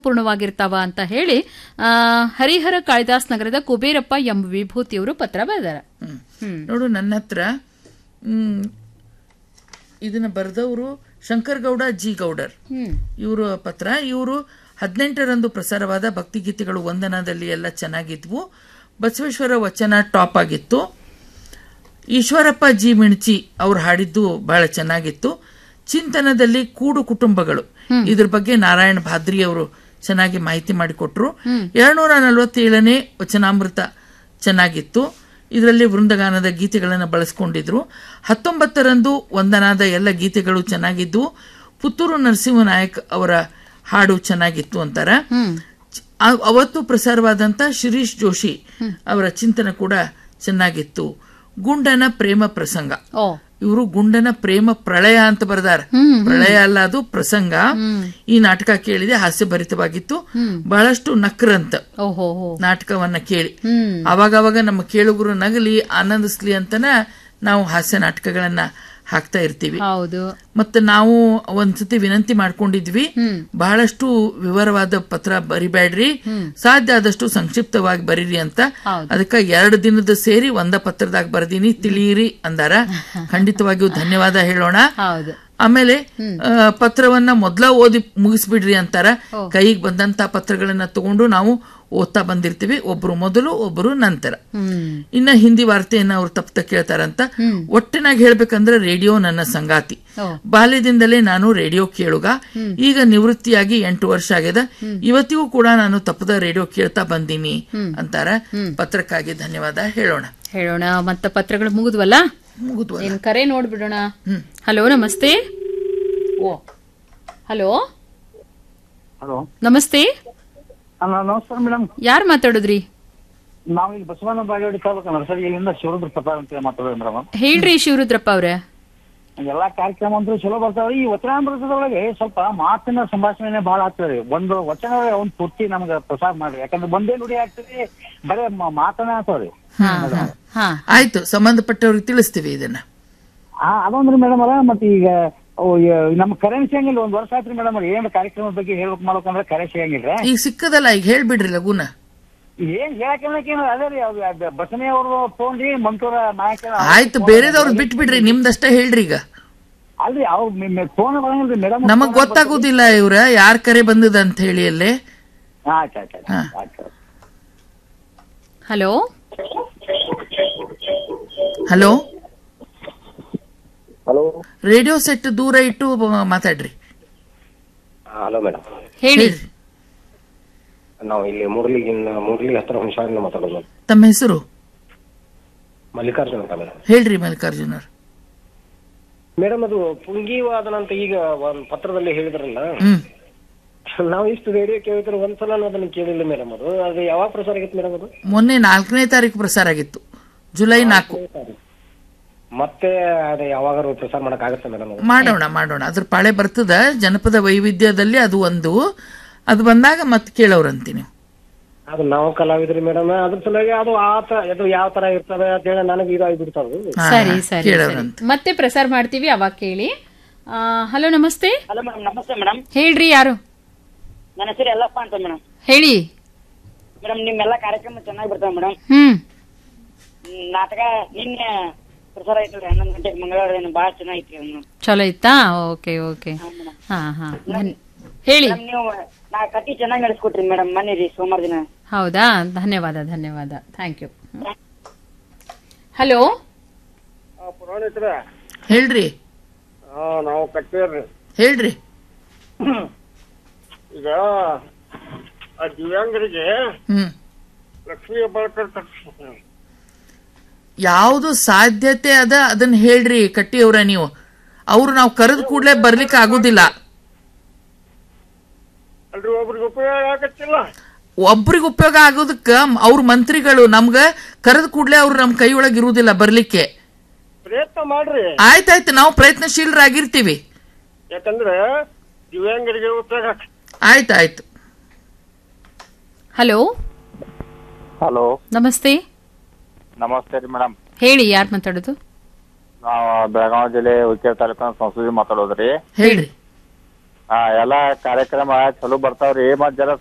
ಪೂರ್ಣವಾಗಿರ್ತಾವ ಅಂತ ಹೇಳಿ ಆ, ಹರಿಹರ ಕಾಳಿದಾಸ್ ನಗರದ ಕುಬೇರಪ್ಪ ಎಂ ವಿಭೂತಿಯವರು ಪತ್ರ ಬರೆದಾರ ಹ್ಮ್. ನೋಡು ನನ್ನ ಹತ್ರ ಹ್ಮ್, ಇದನ್ನ ಬರೆದವರು ಶಂಕರ್ ಗೌಡ ಜಿ ಗೌಡರ್ ಹ್ಮ್ ಇವರು ಪತ್ರ ಇವರು ಹದಿನೆಂಟರಂದು ಪ್ರಸಾರವಾದ ಭಕ್ತಿಗೀತೆಗಳು ವಂದನದಲ್ಲಿ ಎಲ್ಲ ಚೆನ್ನಾಗಿದ್ವು ಬಸವೇಶ್ವರ ವಚನ ಟಾಪ್ ಆಗಿತ್ತು ಈಶ್ವರಪ್ಪ ಜಿ ಮಿಣ್ಚಿ ಅವ್ರು ಹಾಡಿದ್ದು ಬಹಳ ಚೆನ್ನಾಗಿತ್ತು ಚಿಂತನದಲ್ಲಿ ಕೂಡು ಕುಟುಂಬಗಳು ಇದ್ರ ಬಗ್ಗೆ ನಾರಾಯಣ ಭಾದ್ರಿ ಅವರು ಚೆನ್ನಾಗಿ ಮಾಹಿತಿ ಮಾಡಿಕೊಟ್ರು ಎರಡ್ನೂರ ನಲವತ್ತೇಳನೇ ವಚನಾಮೃತ ಚೆನ್ನಾಗಿತ್ತು ಇದರಲ್ಲಿ ವೃಂದಗಾನದ ಗೀತೆಗಳನ್ನು ಬಳಸ್ಕೊಂಡಿದ್ರು ಹತ್ತೊಂಬತ್ತರಂದು ವಂದನಾದ ಎಲ್ಲ ಗೀತೆಗಳು ಚೆನ್ನಾಗಿದ್ದು ಪುತ್ತೂರು ನರಸಿಂಹ ನಾಯಕ್ ಅವರ ಹಾಡು ಚೆನ್ನಾಗಿತ್ತು ಅಂತಾರ ಚ- ಆ- ಅವತ್ತು ಪ್ರಸಾರವಾದಂತ ಶಿರೀಶ್ ಜೋಶಿ ಅವರ ಚಿಂತನ ಕೂಡ ಚೆನ್ನಾಗಿತ್ತು ಗುಂಡನ ಪ್ರೇಮ ಪ್ರಸಂಗ ಓ ಇವರು ಗುಂಡನ ಪ್ರೇಮ ಪ್ರಳಯ ಅಂತ ಬರೆದಾರ ಪ್ರಳಯ ಅಲ್ಲ ಅದು ಪ್ರಸಂಗ ಈ ನಾಟಕ ಕೇಳಿದೆ ಹಾಸ್ಯಭರಿತವಾಗಿತ್ತು ಬಹಳಷ್ಟು ನಕ್ರಂತ ಓಹೋ ಹೋ ನಾಟಕವನ್ನ ಕೇಳಿ ಹ್ಮ್ ಅವಾಗವಾಗ ನಮ್ಮ ಕೇಳುಗರು ನಗಲಿ ಆನಂದಿಸ್ಲಿ ಅಂತನ ನಾವು ಹಾಸ್ಯ ನಾಟಕಗಳನ್ನ ಹಾಕ್ತಾ ಇರ್ತೀವಿ ಹೌದು ಮತ್ತೆ ನಾವು ಒಂದ್ಸತಿ ವಿನಂತಿ ಮಾಡ್ಕೊಂಡಿದ್ವಿ ಬಹಳಷ್ಟು ವಿವರವಾದ ಪತ್ರ ಬರಿಬೇಡ್ರಿ ಸಾಧ್ಯ ಆದಷ್ಟು ಸಂಕ್ಷಿಪ್ತವಾಗಿ ಬರೀರಿ ಅಂತ ಹೌದು. ಅದಕ್ಕ ಎರಡು ದಿನದ ಸೇರಿ ಒಂದ ಪತ್ರದಾಗ ಬರ್ದೀನಿ ತಿಳಿಯಿರಿ ಅಂದಾರ ಖಂಡಿತವಾಗಿಯೂ ಧನ್ಯವಾದ ಹೇಳೋಣ ಹೌದು ಆಮೇಲೆ ಆ, ಪತ್ರವನ್ನ ಮೊದ್ಲ ಓದಿ ಮುಗಿಸ್ಬಿಡ್ರಿ ಅಂತಾರ ಕೈಗೆ ಬಂದಂತ ಪತ್ರಗಳನ್ನ ತಗೊಂಡು ನಾವು ಓದ್ತಾ ಬಂದಿರ್ತೀವಿ ಒಬ್ರು ಮೊದಲು ಒಬ್ರು ನಂತರ ಹ್ಮ್ ಇನ್ನ ಹಿಂದಿ ವಾರ್ತೆಯನ್ನ ಅವ್ರು ತಪ್ಪ ಕೇಳ್ತಾರಂತ ಒಟ್ಟಿನಾಗಿ ಹೇಳ್ಬೇಕಂದ್ರೆ ರೇಡಿಯೋ ನನ್ನ ಸಂಗಾತಿ ಓ. ಬಾಲ್ಯದಿಂದಲೇ ನಾನು ರೇಡಿಯೋ ಕೇಳುಗ ಈಗ ನಿವೃತ್ತಿಯಾಗಿ ಎಂಟು ವರ್ಷ ಆಗ್ಯದ ಇವತ್ತಿಗೂ ಕೂಡ ನಾನು ತಪ್ಪದ ರೇಡಿಯೋ ಕೇಳ್ತಾ ಬಂದೀನಿ ಅಂತಾರ ಪತ್ರಕ್ಕಾಗಿ ಧನ್ಯವಾದ ಹೇಳೋಣ ಹೇಳೋಣ ಮತ್ತ ಪತ್ರಗಳು ಮುಗಿದ್ವಲ್ಲ ಮುಗಿದ್ವ ಏನ್ ಕರೆ ನೋಡ್ಬಿಡೋಣ ಹಲೋ ನಮಸ್ತೆ ಓ ಹಲೋ ಹಲೋ ನಮಸ್ತೆ ಅಲ್ಲ ನಮಸ್ಕಾರ ಮೇಡಮ್ ಯಾರು ಮಾತಾಡುದ್ರಿ ನಾವು ಇಲ್ಲಿ ಬಸವನ ಬಾಗೇವಾಡಿ ತಾಲೂಕು ನರ್ಸರಿಯಿಂದ ಶಿವರುದ್ರ ಪ್ರತಾಪ್ ಅಂತ ಮಾತಾಡೋದು ಮೇಡಮ್ ಹೇಳ್ರಿ ಶಿವರುದ್ರಪ್ಪ ಅವ್ರೆ ಎಲ್ಲಾ ಕಾರ್ಯಕ್ರಮ ಅಂತೂ ಚಲೋ ಬರ್ತಾವ್ರಿ ಈ ವಚನಾಮೃತದೊಳಗೆ ಸ್ವಲ್ಪ ಮಾತಿನ ಸಂಭಾಷಣೆ ಬಹಳ ಆಗ್ತದೆ ಒಂದು ವಚನ ಒಂದ್ ಪೂರ್ತಿ ನಮ್ಗೆ ಪ್ರಸಾರ ಮಾಡ್ರಿ ಯಾಕಂದ್ರೆ ಒಂದೇ ನುಡಿ ಆಗ್ತದೆ ಬರೇ ಮ- ಮಾತನ ಆಗ್ತಾವ್ರಿ ಹಾ ಹಾ ಹಾ ಆಯ್ತು ಸಂಬಂಧಪಟ್ಟವ್ರಿಗೆ ತಿಳಿಸ್ತೀವಿ ಇದನ್ನ ಆ ಅದೊಂದ್ರಿ ಮೇಡಮ್ ಅಲ್ಲ ಮತ್ತೆ ಈಗ ಅವು ಯ- ನಮ್ಮ ಕರೆನ್ಸಿ ಸಿಗಂಗಿಲ್ಲ ಒಂದ್ ವರ್ಷ ಆಯ್ತ್ರಿ ಮೇಡಮ್ ಏನ್ ಕಾರ್ಯಕ್ರಮ ಬಗ್ಗೆ ಹೇಳ್ಬೇಕು ಮಾಡ್ಬೇಕಂದ್ರೆ ಕರೆ ಸಿಗಂಗಿಲ್ಲ ಈಗ ಸಿಕ್ಕದಲ್ಲ ಈಗ ಹೇಳ್ಬಿಡ್ರಿ ಲಗುನ ಏನ್ ಹೇಳಕ್ಕೆ ಅದೇ ರೀ ಅವ್ರು ಬಸನೆ ಅವ್ರು ಫೋನ್ ರೀ ಮಂಟೂರ ನಾಯಕ ಆಯ್ತು ಬೇರೆದವ್ರು ಬಿಟ್ಬಿಡ್ರಿ ನಿಮ್ದಷ್ಟೇ ಹೇಳ್ರಿ ಈಗ ಅಲ್ರಿ ಅವ್ರು ಫೋನ್ ಬರಂಗಿಲ್ರಿ ಮೇಡಮ್ ನಮಗ್ ಗೊತ್ತಾಗೋದಿಲ್ಲ ಇವ್ರ ಯಾರ್ ಕರೆ ಬಂದದ ಅಂತ ಹೇಳಿ ಅಲ್ಲೇ ಆಯ್ತು ಆಯ್ತು ಹಾ. ಆಯ್ತು hello hello hello radio set ದೂರ ಇಟ್ಟು ಬ- ಮಾತಾಡ್ರಿ ಹಲೋ ಮೇಡಮ್ ಹೇಳಿ ಹೇಳ್ರಿ. ನಾವು ಇಲ್ಲಿ ಮುರಳಿಗಿನ್ನ ಮುರಳಿ ಹತ್ರ ಹುಣಸಾಗಿಂದ ಮಾತಾಡೋದು madam. ತಮ್ಮ ಹೆಸರು ಮಲ್ಲಿಕಾರ್ಜುನ್ ಅಂತ ಮೇಡಮ್ ಹೇಳ್ರಿ ಮಲ್ಲಿಕಾರ್ಜುನರ್ ಮೇಡಮ್ ಅದು ಪುಂಗಿವಾದನ ಅಂತ ಈಗ ಒಂದ್ ಪತ್ರದಲ್ಲಿ ಹೇಳಿದ್ರಲ್ಲ ಹ್ಮ್ ನಾವು ಇಷ್ಟು ರೇಡಿಯೋ ಕೇಳಿದ್ರೆ ಒಂದ್ಸಲ ಅದನ್ನ ಕೇಳಿಲ್ಲ ಮೇಡಮ್ ಅದು ಅದು ಯಾವಾಗ ಪ್ರಸಾರ ಆಗಿತ್ತು ಮೇಡಮ್ ಅದು ಮೊನ್ನೆ ನಾಲ್ಕನೇ ತಾರೀಕು ಪ್ರಸಾರ ಆಗಿತ್ತು ಜುಲೈ ನಾಲ್ಕು ಮತ್ತೆ ಅದು ಯಾವಾಗಾರು ಪ್ರಸಾರ ಮಾಡಕ್ ಆಗತ್ತೆ ಮೇಡಮ್ ಅದು ಮಾಡೋಣ ಮಾಡೋಣ ಅದ್ರ ಪಾಳೆ ಬರ್ತದ ಜನಪದ ವೈವಿಧ್ಯದಲ್ಲಿ ಅದು ಒಂದು ಅದು ಬಂದಾಗ ಮತ್ತೆ ಕೇಳೋರಂತಿ ನೀವು ಅದು ನಾವು ಕಲಾವಿದ್ರಿ ಮೇಡಮ್ ಅದ್ರ ಸಲುವಾಗಿ ಅದು ಆ ತರ ಅದು ಯಾವ ತರ ಇರ್ತದೆ ಅಂತ ಹೇಳಿ ನನಗೆ ಇದಾಗ್ಬಿಡ್ತಾವೆ ಹಾ, ಸರಿ ಸರಿ ಸರಿ ಕೇಳೋರಂತೆ ಮತ್ತೆ ಪ್ರಸಾರ ಮಾಡ್ತೀವಿ ಅವಾಗ ಕೇಳಿ ಹಲೋ ನಮಸ್ತೆ ಹಲೋ ಮೇಡಮ್ ನಮಸ್ತೆ ಮೇಡಮ್ ಹೇಳ್ರಿ ಯಾರು ನನ್ನ ಹೆಸರು ಯಲ್ಲಪ್ಪ ಅಂತ ಮೇಡಮ್ ಹೇಳಿ ಮೇಡಮ್ ನಿಮ್ಮೆಲ್ಲ ಕಾರ್ಯಕ್ರಮ ಚೆನ್ನಾಗಿ ಬರ್ತಾವೆ ಮೇಡಮ್ ಹ್ಮ್ ನಾಟಕ ನಿನ್ನೆ ಪ್ರಸಾರ ಆಯ್ತಲ್ರಿ ಹನ್ನೊಂದು ಗಂಟೆಗೆ ಮಂಗಳವಾರ ಏನು ಭಾಳ ಚೆನ್ನಾಗಿತ್ತು ಮೇಡಮ್ ಚಲೋ ಇತ್ತಾ ಓಕೆ ಓಕೆ ಹಾ ಹಾ ಧನ್- ಹೇಳಿ ಮೇಡಮ್ ನೀವು ನಾ ಕಟ್ಟಿ ಚೆನ್ನಾಗಿ ನಡೆಸ್ಕೊಟ್ರಿ ಮೇಡಮ್ ಮನೆ ರೀ ಸೋಮವಾರ ದಿನ ಹೌದಾ ಧನ್ಯವಾದ ಧನ್ಯವಾದ ಥ್ಯಾಂಕ್ ಯು ಹಲೋ ಪುರೋಹಿತರ ಹೇಳ್ರಿ ನಾವು ಕಟ್ಟೇವ್ರಿ ಹೇಳ್ರಿ ಈಗ ಆ ದಿವ್ಯಾಂಗರಿಗೆ ಹ್ಮ್ ಲಕ್ಷ್ಮೀ ಹೆಬ್ಬಾಳ್ಕರ್ ಕಟ್ಸ್ಬೇಕು ಯಾವುದು ಸಾಧ್ಯತೆ ಅದ ಅದನ್ನ ಹೇಳ್ರಿ ಕಟ್ಟಿಯವ್ರ ನೀವು ಅವ್ರು ನಾವು ಕರೆದ ಕೂಡಲೇ ಬರ್ಲಿಕ್ಕೆ ಆಗುದಿಲ್ಲ ಅಲ್ರಿ ಒಬ್ರಿಗೆ ಉಪಯೋಗ ಆಗತ್ತಿಲ್ಲ ಒಬ್ರಿಗೆ ಉಪಯೋಗ ಆಗೋದಕ್ಕ ಅವ್ರ ಮಂತ್ರಿಗಳು ನಮ್ಗ ಕರೆದ ಕೂಡಲೇ ಅವ್ರು ನಮ್ ಕೈ ಒಳಗ್ ಇರುವುದಿಲ್ಲ ಬರ್ಲಿಕ್ಕೆ ಪ್ರಯತ್ನ ಮಾಡ್ರಿ ಆಯ್ತಾಯ್ತು ನಾವು ಪ್ರಯತ್ನಶೀಲರಾಗಿರ್ತೀವಿ ಯಾಕಂದ್ರೆ ದಿವ್ಯಾಂಗರಿಗೆ ಉಪಯೋಗ ಆಗತ್ತೆ ಆಯ್ತಾಯ್ತು ಹಲೋ ಹಲೋ ನಮಸ್ತೆ ನಮಸ್ತೆ ರೀ ಮೇಡಮ್ ಹೇಳಿ ಯಾರು ಮಾತಾಡೋದು ನಾವು ಬೆಳಗಾವಿ ಜಿಲ್ಲೆ ಉಚ್ಚಿರ ತಾಲೂಕಿನ ಸಂಸ್ಕೃತಿ ಮಾತಾಡೋದ್ರಿ ಹೇಳ್ರಿ ಹಾ ಎಲ್ಲಾ ಕಾರ್ಯಕ್ರಮ ಚಲೋ ಬರ್ತಾವ್ರಿ ಮತ್ ಜರ